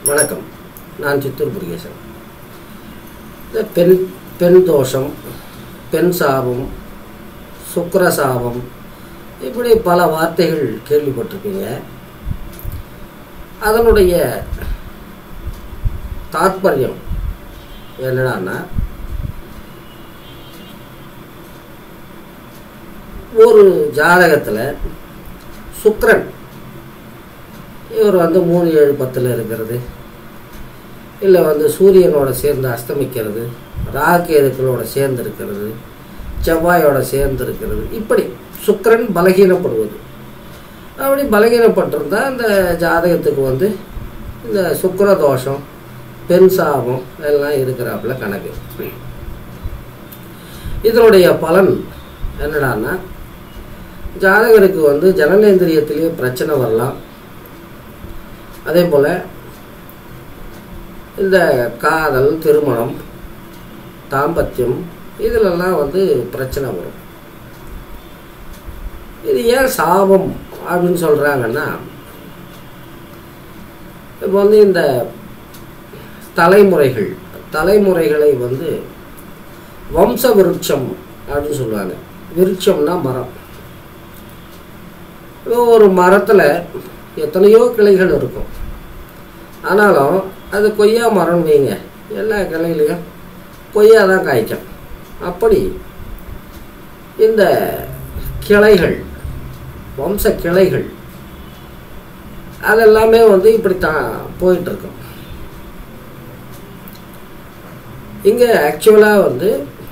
வணக்கம் நான் சித்தூர் முருகேசன் இந்த பெண் பெண் தோஷம் பெண் சாபம் சுக்கிர சாபம் இப்படி பல வார்த்தைகள் கேள்விப்பட்டிருப்பீங்க அதனுடைய தாத்பரியம் என்னடான்னா ஒரு ஜாதகத்தில் சுக்கிரன் இவர் வந்து மூணு ஏழு பத்தில் இருக்கிறது இல்லை வந்து சூரியனோட சேர்ந்து அஸ்தமிக்கிறது ராகேதுக்களோட சேர்ந்து இருக்கிறது செவ்வாயோட சேர்ந்து இருக்கிறது இப்படி சுக்கிரன் பலகீனப்படுவது அப்படி பலகீனப்பட்டிருந்தா அந்த ஜாதகத்துக்கு வந்து இந்த சுக்கிர தோஷம் பெண் சாபம் எல்லாம் இருக்கிறாப்புல கணக்கு இதனுடைய பலன் என்னடான்னா ஜாதகருக்கு வந்து ஜனநேந்திரியத்திலேயே பிரச்சனை வரலாம் அதே போல் இந்த காதல் திருமணம் தாம்பத்தியம் இதிலெல்லாம் வந்து பிரச்சனை வரும் இது ஏன் சாபம் அப்படின்னு சொல்கிறாங்கன்னா இப்போ வந்து இந்த தலைமுறைகள் தலைமுறைகளை வந்து வம்ச விருட்சம் அப்படின்னு சொல்லுவாங்க விருட்சம்னா மரம் இப்போ ஒரு மரத்தில் எத்தனையோ கிளைகள் இருக்கும் ஆனாலும் அது கொய்யா மரம் வைங்க எல்லா கிளையிலையும் கொய்யா தான் காய்க்கும் அப்படி இந்த கிளைகள் வம்ச கிளைகள் அதெல்லாமே வந்து இப்படித்தான் போயிட்டுருக்கும் இங்கே ஆக்சுவலாக வந்து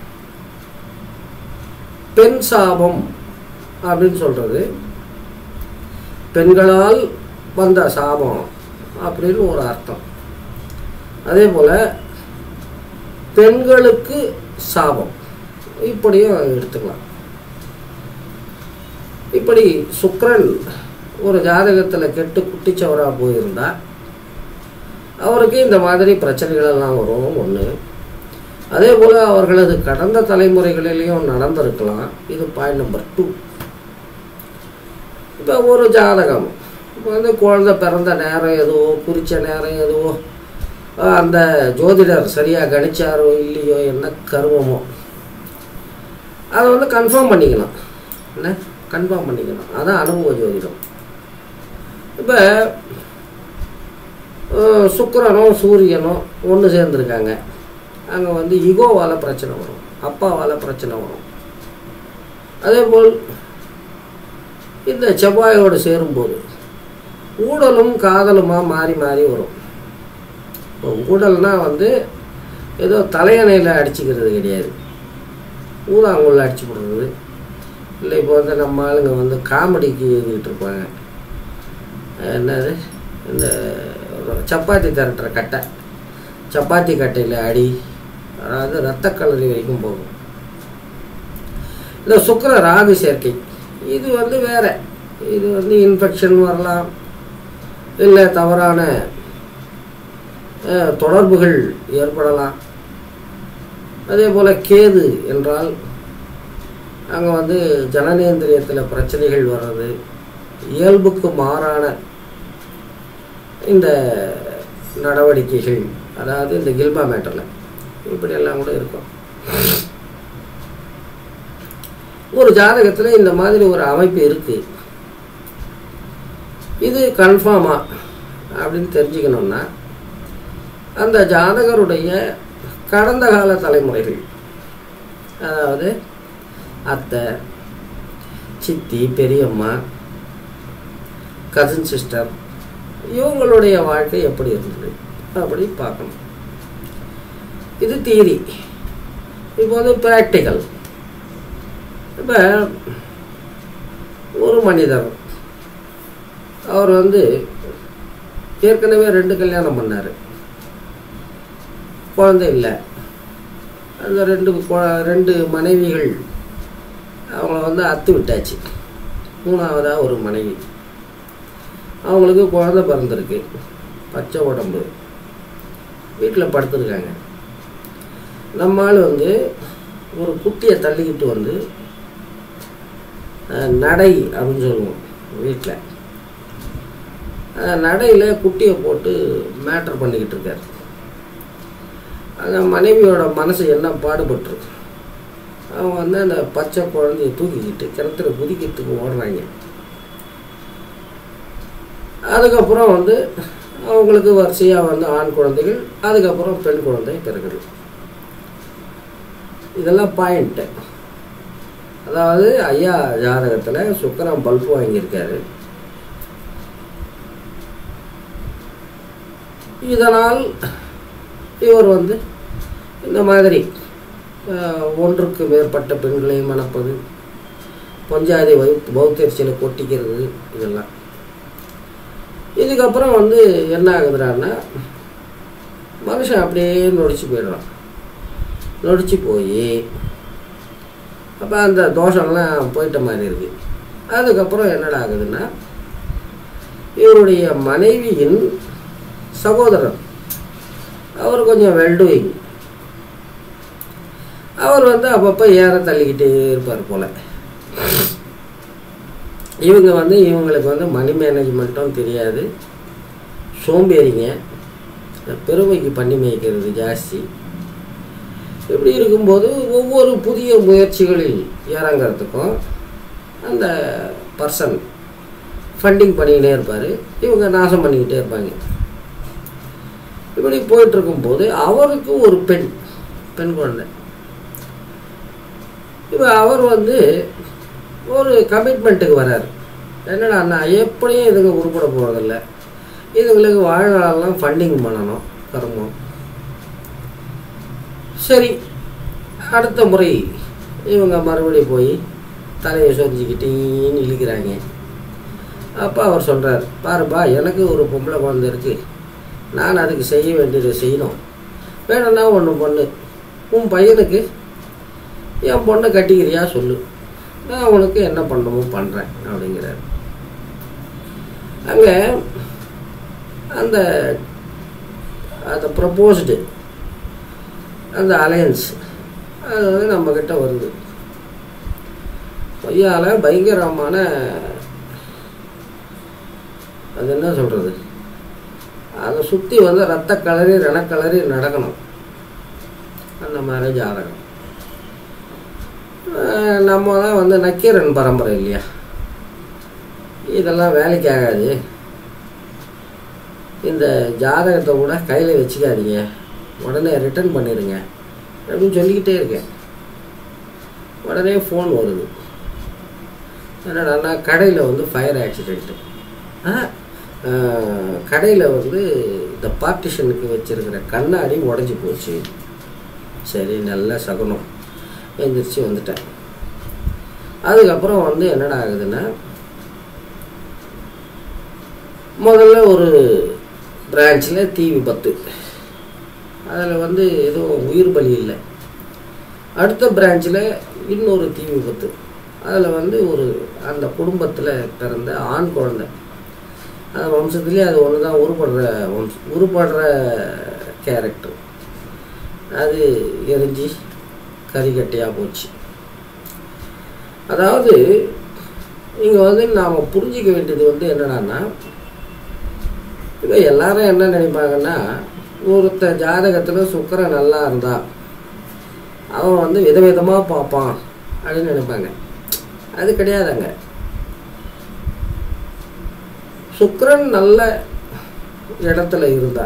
பெண் சாபம் அப்படின்னு சொல்கிறது பெண்களால் வந்த சாபம் அப்படின்னு ஒரு அர்த்தம் அதே போல் பெண்களுக்கு சாபம் இப்படியும் எடுத்துக்கலாம் இப்படி சுக்கிரன் ஒரு ஜாதகத்தில் கெட்டு குட்டிச்சவராக போயிருந்தா அவருக்கு இந்த மாதிரி பிரச்சனைகள் எல்லாம் வரும் ஒன்று அதே போல் அவர்களது கடந்த தலைமுறைகளிலையும் நடந்திருக்கலாம் இது பாயிண்ட் நம்பர் டூ இப்போ ஒரு ஜாதகம் இப்போ வந்து குழந்தை பிறந்த நேரம் எதுவோ குறித்த நேரம் எதுவோ அஹ் அந்த ஜோதிடர் சரியாக கணிச்சாரோ இல்லையோ என்ன கருவமோ அதை வந்து கன்ஃபார்ம் பண்ணிக்கலாம் என்ன கன்ஃபார்ம் பண்ணிக்கலாம் அதான் அனுபவ ஜோதிடம் இப்போ சுக்கிரனும் சூரியனும் ஒன்று சேர்ந்துருக்காங்க அங்கே வந்து இகோவால் பிரச்சனை வரும் அப்பாவால் பிரச்சனை வரும் அதே போல் இந்த செவ்வாயோடு சேரும்போது ஊடலும் காதலுமாக மாறி மாறி வரும் இப்போ ஊடல்னா வந்து ஏதோ தலையணையில் அடிச்சுக்கிறது கிடையாது ஊதாங்குள்ள அடிச்சு போடுறது இல்லை இப்போ வந்து நம்ம ஆளுங்க வந்து காமெடிக்கு எழுதிக்கிட்டு இருப்பாங்க என்னது இந்த சப்பாத்தி திரட்டுற கட்டை சப்பாத்தி கட்டையில் அடி அதாவது ரத்த கலரி வரைக்கும் போகும் இந்த சுக்கர ராகு சேர்க்கை இது வந்து வேற இது வந்து இன்ஃபெக்ஷன் வரலாம் இல்லை தவறான அஹ், தொடர்புகள் ஏற்படலாம் அதே போல் கேது என்றால் அங்கே வந்து ஜனநேந்திரியத்தில் பிரச்சனைகள் வர்றது இயல்புக்கு மாறான இந்த நடவடிக்கைகள் அதாவது இந்த கில்பா மேட்டரில் இப்படியெல்லாம் கூட இருக்கும் ஒரு ஜாதகத்தில் இந்த மாதிரி ஒரு அமைப்பு இருக்குது இது கன்ஃபார்மா அப்படின்னு தெரிஞ்சுக்கணுன்னா அந்த ஜாதகருடைய கடந்த கால தலைமுறைகள் அதாவது அத்தை சித்தி பெரியம்மா கசின் சிஸ்டர் இவங்களுடைய வாழ்க்கை எப்படி இருந்தது அப்படி பார்க்கணும் இது தியரி இப்போ வந்து ப்ராக்டிக்கல் இப்போ ஒரு மனிதர் அவர் வந்து ஏற்கனவே ரெண்டு கல்யாணம் பண்ணார் குழந்தை இல்லை அந்த ரெண்டு கொ- ரெண்டு மனைவிகள் அவங்கள வந்து அத்து விட்டாச்சு மூணாவதாக ஒரு மனைவி அவங்களுக்கு குழந்தை பிறந்திருக்கு பச்சை உடம்பு வீட்டில் படுத்துருக்காங்க நம்ம ஆள் வந்து ஒரு குட்டியை தள்ளிக்கிட்டு வந்து அஹ், நடை அப்படின்னு சொல்லுவோம் வீட்டில் நடையில் குட்டியை போட்டு மேட்டர் பண்ணிக்கிட்டு இருக்கார் அந்த மனைவியோட மனசு என்ன பாடுபட்டுருக்கு அவங்க வந்து அந்த பச்சை குழந்தைய தூக்கிக்கிட்டு கிணத்துல குதிக்கிறதுக்கு ஓடுறாங்க அதுக்கப்புறம் வந்து அவங்களுக்கு வரிசையாக வந்து ஆண் குழந்தைகள் அதுக்கப்புறம் பெண் குழந்தை பிறகுது இதெல்லாம் பாயிண்ட்டு அதாவது ஐயா ஜாதகத்தில் சுக்கரம் பல்பு வாங்கியிருக்காரு இதனால் இவர் வந்து இந்த மாதிரி அஹ், ஒன்றுக்கு மேற்பட்ட பெண்களை மணப்பது பஞ்சாதி வை பௌத்தரிசியில் கொட்டிக்கிறது இதெல்லாம் இதுக்கப்புறம் வந்து என்ன ஆகுதுறான்னா மனுஷன் அப்படியே நொடிச்சு போயிடுறான் நொடிச்சு போய் அப்போ அந்த தோஷம்லாம் போயிட்ட மாதிரி இருக்கு அதுக்கப்புறம் என்னடா ஆகுதுன்னா இவருடைய மனைவியின் சகோதரர் அவர் கொஞ்சம் வெல்டூயிங் அவர் வந்து அப்பப்போ ஏற தள்ளிக்கிட்டே இருப்பார் போல் இவங்க வந்து இவங்களுக்கு வந்து மணி மேனேஜ்மெண்ட்டும் தெரியாது சோம்பேறிங்க பெருமைக்கு பண்ணி மேய்க்கிறது ஜாஸ்தி இப்படி இருக்கும்போது ஒவ்வொரு புதிய முயற்சிகளில் இறங்கிறதுக்கும் அந்த பர்சன் ஃபண்டிங் பண்ணிக்கிட்டே இருப்பார் இவங்க நாசம் பண்ணிக்கிட்டே இருப்பாங்க இப்படி போயிட்டு இருக்கும்போது அவருக்கு ஒரு பெண் பெண் குழந்தை இப்போ அவர் வந்து ஒரு கமிட்மெண்ட்டுக்கு வரார் என்னடா அண்ணா எப்படியும் இதுங்க உருப்பட போகிறதில்ல இதுங்களுக்கு வாழ்நாளெல்லாம் ஃபண்டிங் பண்ணணும் கர்மம் சரி அடுத்த முறை இவங்க மறுபடியும் போய் தலையை சொரிஞ்சிக்கிட்டேன்னு இழுக்கிறாங்க அப்போ அவர் சொல்கிறார் பாருப்பா எனக்கு ஒரு பொம்பளை குழந்தை இருக்குது நான் அதுக்கு செய்ய வேண்டியதை செய்யணும் வேணும்னா ஒன்று பொண்ணு உன் பையனுக்கு என் பொண்ணை கட்டிக்கிறியா சொல்லு நான் அவனுக்கு என்ன பண்ணணுமோ பண்ணுறேன் அப்படிங்கிறார் அங்கே அந்த அந்த ப்ரப்போஸ்டு அந்த அலையன்ஸ் அது வந்து நம்மக்கிட்ட வருது பையால பயங்கரமான அது என்ன சொல்கிறது அதை சுற்றி வந்து ரத்த கலரி ரணக்கலரி நடக்கணும் அந்த மாதிரி ஜாதகம் அஹ் நம்ம தான் வந்து நக்கீரன் பரம்பரை இல்லையா இதெல்லாம் வேலைக்கு ஆகாது இந்த ஜாதகத்தை கூட கையில் வச்சுக்காதீங்க உடனே ரிட்டர்ன் பண்ணிடுங்க அப்படின்னு சொல்லிக்கிட்டே இருக்கேன் உடனே ஃபோன் வருது என்னடான்னா கடையில் வந்து ஃபயர் ஆக்சிடெண்ட்டு கடையில் வந்து இந்த பார்ட்டிஷனுக்கு வச்சுருக்கிற கண்ணாடி உடஞ்சி போச்சு சரி நல்ல சகுனம் எந்திரிச்சு வந்துட்டேன் அதுக்கப்புறம் வந்து என்னடா ஆகுதுன்னா முதல்ல ஒரு பிரான்ச்சில் தீ விபத்து அதில் வந்து எதுவும் உயிர் பலி இல்லை அடுத்த பிரான்ச்சில் இன்னொரு தீ விபத்து அதில் வந்து ஒரு அந்த குடும்பத்தில் பிறந்த ஆண் குழந்தை அந்த வம்சத்துலேயே அது ஒன்று தான் உருப்படுற வம்ச உருப்படுற கேரக்டர் அது எரிஞ்சு கறிக்கட்டையாக போச்சு அதாவது இங்கே வந்து நாம் புரிஞ்சிக்க வேண்டியது வந்து என்னடான்னா இப்போ எல்லாரும் என்ன நினைப்பாங்கன்னா ஒருத்த ஜாதகத்தில் சுக்கரன் நல்லா இருந்தா அவன் வந்து விதவிதமாக பார்ப்பான் அப்படின்னு நினைப்பாங்க அது கிடையாதுங்க சுக்கிரன் நல்ல இடத்துல இருந்தா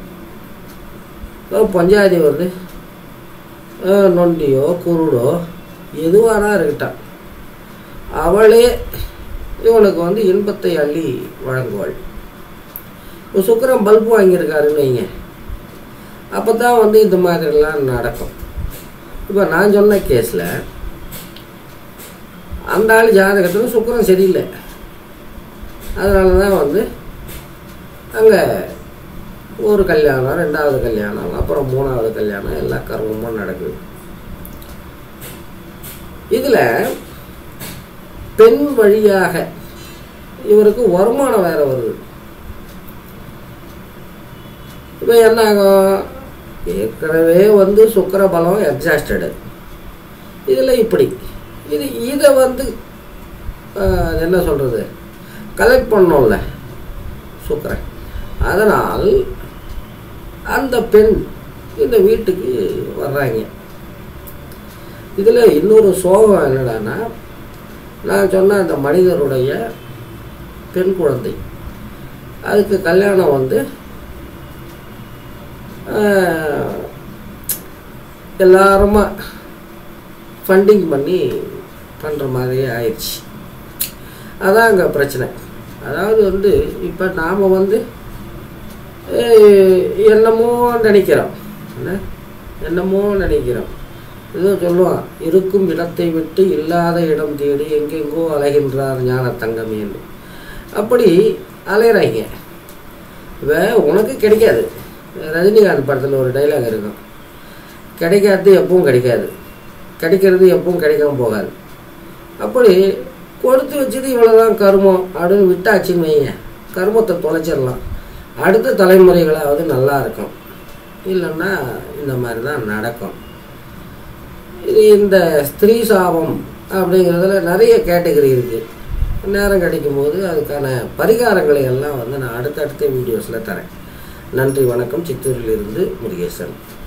இப்போ பஞ்சாயத்து வருது அஹ் நொண்டியோ குருடோ எதுவானா இருக்கட்டான் அவளே இவனுக்கு வந்து இன்பத்தை அள்ளி வழங்குவாள் இப்போ சுக்கிரன் பல்பு வாங்கியிருக்காருன்னு வைங்க அப்போ தான் வந்து இந்த மாதிரிலாம் நடக்கும் இப்போ நான் சொன்ன கேஸில் அந்த ஆள் ஜாதகத்தில் சுக்கிரன் சரியில்லை அதனால தான் வந்து அங்கே ஒரு கல்யாணம் ரெண்டாவது கல்யாணம் அப்புறம் மூணாவது கல்யாணம் எல்லாம் கர்வமாக நடக்குது இதில் பெண் வழியாக இவருக்கு வருமானம் வேற வருது இப்போ என்ன ஆகும் ஏற்கனவே வந்து சுக்கர பலம் எக்ஸாஸ்டடு இதில் இப்படி இது இதை வந்து ஆஹ், அது என்ன சொல்கிறது கலெக்ட் பண்ணோம்ல சுக்கரன் அதனால் அந்த பெண் இந்த வீட்டுக்கு வர்றாங்க இதில் இன்னொரு சோகம் என்னடான்னா நான் சொன்ன அந்த மனிதருடைய பெண் குழந்தை அதுக்கு கல்யாணம் வந்து ஆஹ், எல்லாருமா ஃபண்டிங் பண்ணி பண்ணுற மாதிரியே ஆயிடுச்சு அதான் அங்கே பிரச்சனை அதாவது வந்து இப்போ நாம் வந்து ஏய், என்னமோ நினைக்கிறோம் என்ன என்னமோ நினைக்கிறோம் ஏதோ சொல்லுவான் இருக்கும் இடத்தை விட்டு இல்லாத இடம் தேடி எங்கெங்கோ அலைகின்றார் ஞான தங்கமேன்னு அப்படி அலையிறாங்க இப்போ உனக்கு கிடைக்காது ரஜினிகாந்த் படத்தில் ஒரு டைலாக் இருக்கும் கிடைக்காது எப்பவும் கிடைக்காது கிடைக்கிறது எப்பவும் கிடைக்காம போகாது அப்படி கொடுத்து வச்சது இவ்வளோதான் கருமம் அப்படின்னு விட்டாச்சுன்னு வைங்க கருமத்தை தொலைச்சிடலாம் அடுத்த தலைமுறைகளாவது நல்லா இருக்கும் இல்லைன்னா இந்த மாதிரி தான் நடக்கும் இது இந்த ஸ்திரீ சாபம் அப்படிங்கிறதுல நிறைய கேட்டகரி இருக்குது நேரம் கிடைக்கும் போது அதுக்கான பரிகாரங்களை எல்லாம் வந்து நான் அடுத்தடுத்த வீடியோஸில் தரேன் நன்றி வணக்கம் சித்தூரிலிருந்து முருகேசன்